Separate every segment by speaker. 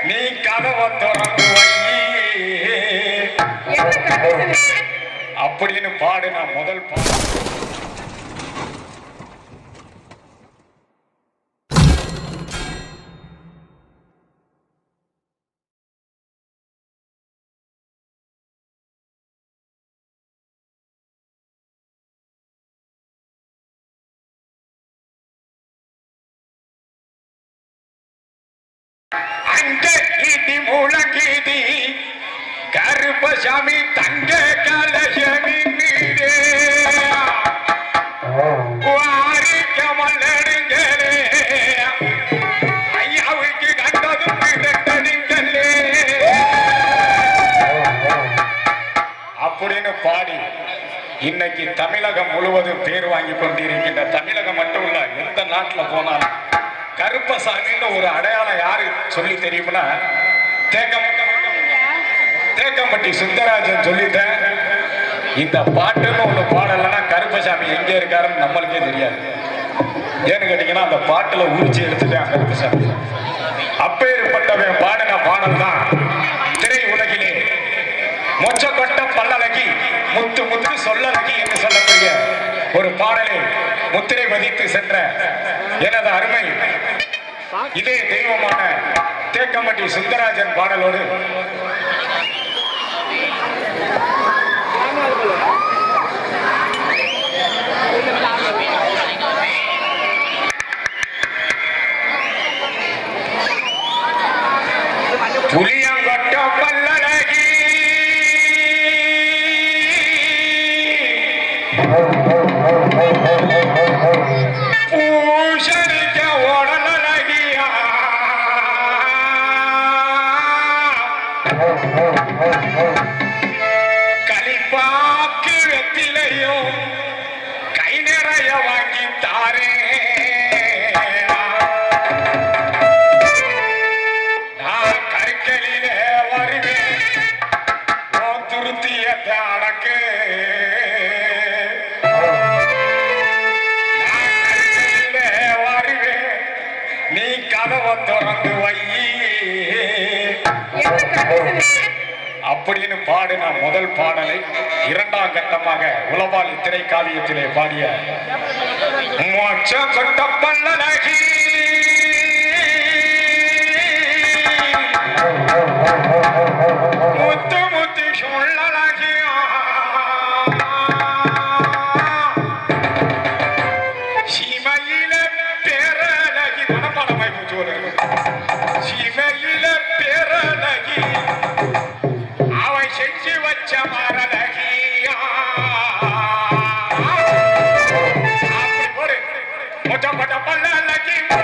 Speaker 1: நீ கதவை திறந்து வை
Speaker 2: என்ன கண்டிஷன்
Speaker 1: அப்படின்னு பாடின முதல் பாடல் அங்க இடி முழங்கிடி கருப்பசாமி தங்க கலசமி மீடே வாரிக்க மல்லடுங்களே ஐயாவுக்கு கண்டதும் பிறட்டடிங்களே அப்படின்னு பாடி இன்னைக்கு தமிழகம் முழுவதும் பேர் வாங்கி கொண்டிருக்கின்ற தமிழகம் மட்டும் இல்ல எந்த நாட்டுல போனாலும் கருப்பசாமின்னு ஒரு அடையாளம் யாரு சொல்லி தெரியும்னா தேக்கம் தேக்கம்பட்டி சுந்தராஜன் சொல்லிட்டேன் இந்த பாட்டுன்னு ஒண்ணு பாடலைன்னா கருப்பசாமி எங்க இருக்காருன்னு நம்மளுக்கே தெரியாது ஏன்னு கேட்டீங்கன்னா அந்த பாட்டுல உரிச்சு எடுத்துட்டேன் கருப்பசாமி அப்பேற்பட்டவன் பாடின பாடல் தான் திரை உலகிலே மொச்சக்கொட்ட பல்லழகி முத்து முத்து சொல்லழகி என்று சொல்லக்கூடிய ஒரு பாடலை முத்திரை பதித்து சென்ற எனது அருமை இதே தெய்வமான தேக்கம்பட்டி சுந்தராஜன் பாடலோடு புளியங்கொட்ட பல்லழகி பூசணிக்க உடலழகியா களிப்பாக்கு வெத்திலையும் கை நிறைய வாங்கி தாரே நான் கருக்கலிலே வருவேன் உன் துருத்தியத்தை அடக்கு நான் கருக்கலிலே வருவேன் நீ கதவை திறந்து வை
Speaker 2: என்ன கண்டிஷன்
Speaker 1: அப்படின்னு பாடின முதல் பாடலை இரண்டாம் கட்டமாக உளவாளி திரை காவியத்திலே பாடிய மோட்ச கொட்ட பல்லழகி முத்து முத்து சொல்லழகி சீமையில பேரழகி மனப்பாடமாய் போச்சு ஒரு சீமையில பேரழகி அவன் செஞ்சு வச்ச மரதகியா அப்படி போடு முட்டப்பட்ட பல்லழகி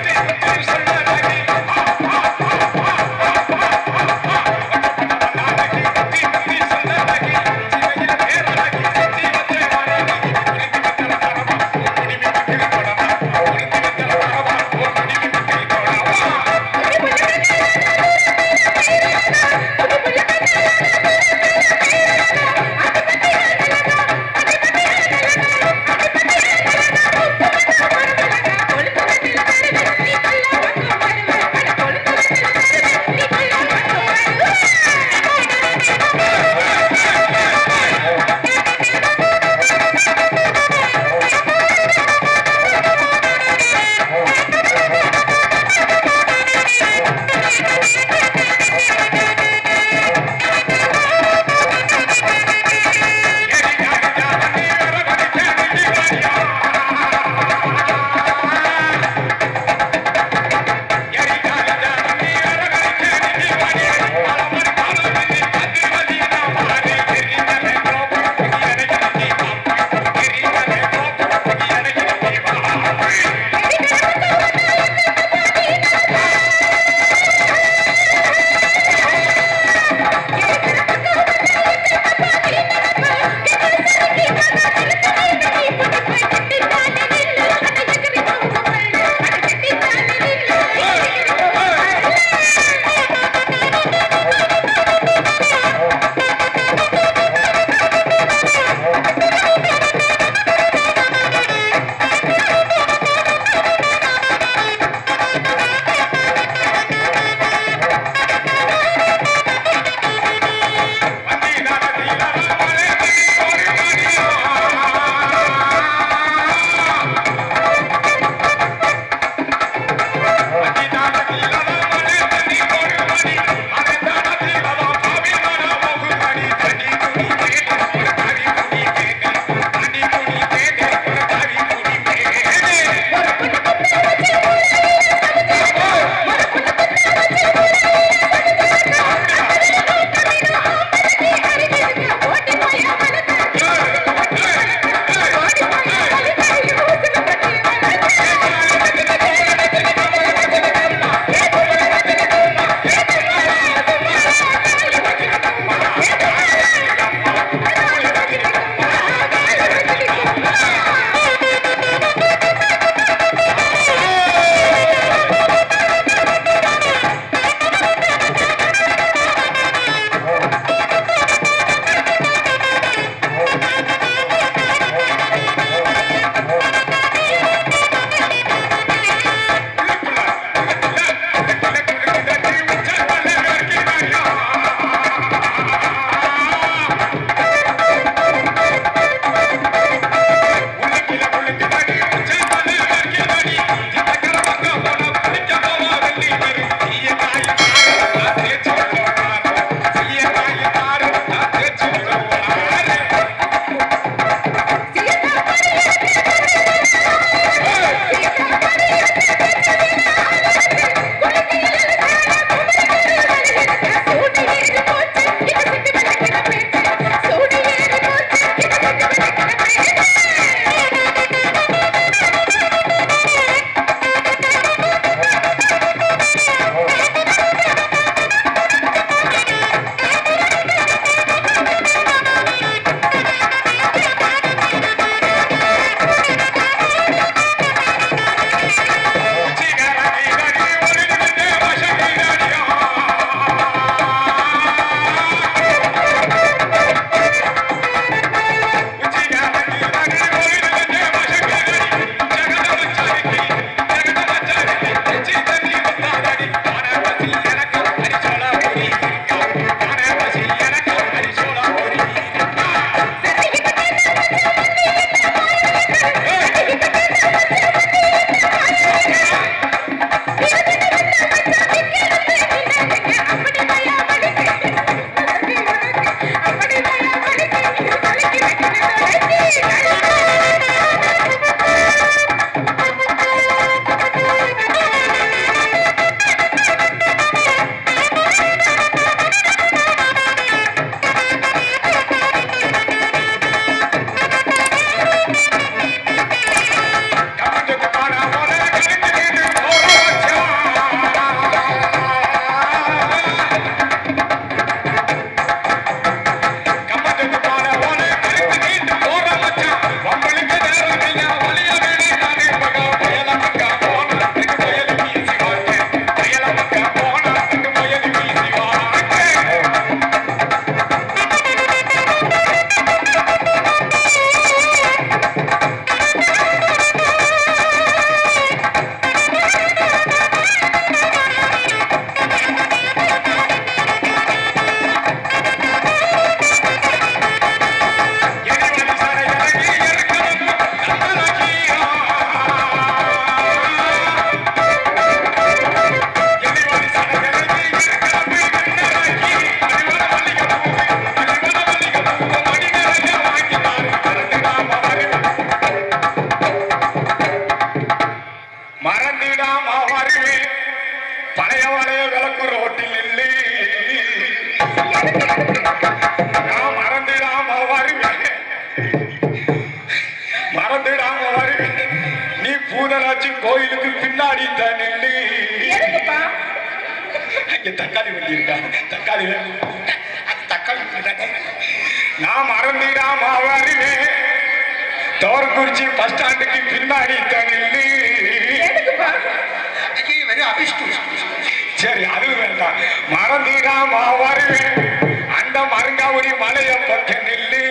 Speaker 1: கூடலாச்சி கோயிலுக்கு பின்னாடி தான் நில்லு
Speaker 2: எதுக்குப்பா
Speaker 1: இங்க தக்காளி வண்டி இருக்கா தக்காளி வேணும். அது தக்காளி வண்டி தானே. நான் மறந்துடாம வருவேன் தோரக்குறிச்சி பஸ் ஸ்டாண்டுக்கு பின்னாடி தான் நில்லு
Speaker 2: எதுக்குப்பா
Speaker 1: ஐயோ, வெறும் அபிஷ்டு. சரி அது வேண்டாம் மறந்துடாம வருவேன் அந்த மருங்காவுடி மலைய பக்கம் நில்லு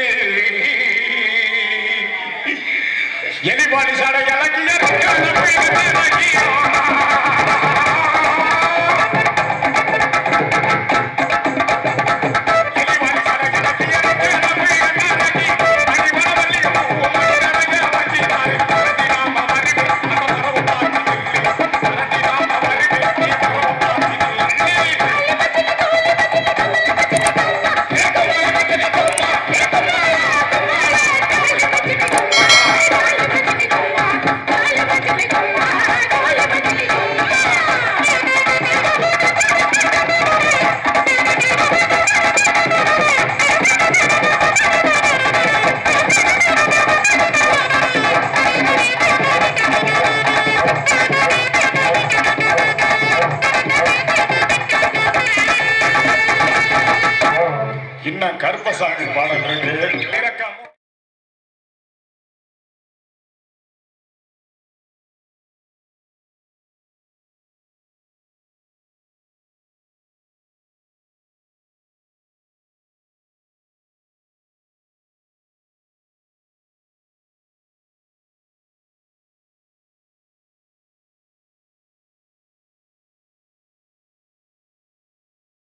Speaker 1: எலிபாடி சாட இலக்கிய இன்னும் கருப்பசாமி பாடல் இருக்கு